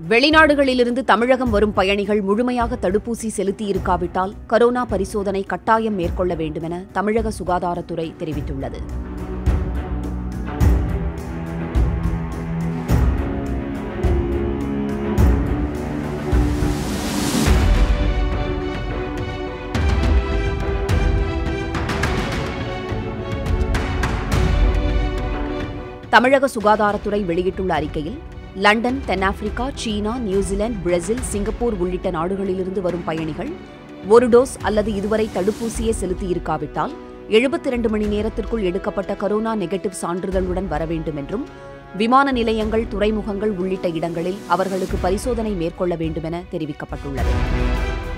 வெளிநாடுகளிலிருந்து தமிழகம் வரும் பயணிகள் முழுமையாக தடுப்பூசி செலுத்தியிருக்காவிட்டால் கரோனா பரிசோதனை கட்டாயம் மேற்கொள்ள வேண்டுமென தமிழக சுகாதாரத்துறை தெரிவித்துள்ளது தமிழக சுகாதாரத்துறை வெளியிட்டுள்ள அறிக்கையில் லண்டன் தென்னாப்பிரிக்கா சீனா நியூசிலாந்து பிரேசில் சிங்கப்பூர் உள்ளிட்ட நாடுகளிலிருந்து வரும் பயணிகள் ஒரு டோஸ் அல்லது இதுவரை தடுப்பூசியை செலுத்தியிருக்காவிட்டால் எழுபத்தி இரண்டு மணி நேரத்திற்குள் எடுக்கப்பட்ட கரோனா நெகட்டிவ் சான்றிதழுடன் வர வேண்டும் என்றும் விமான நிலையங்கள் துறைமுகங்கள் உள்ளிட்ட இடங்களில் அவர்களுக்கு பரிசோதனை மேற்கொள்ள வேண்டுமென தெரிவிக்கப்பட்டுள்ளது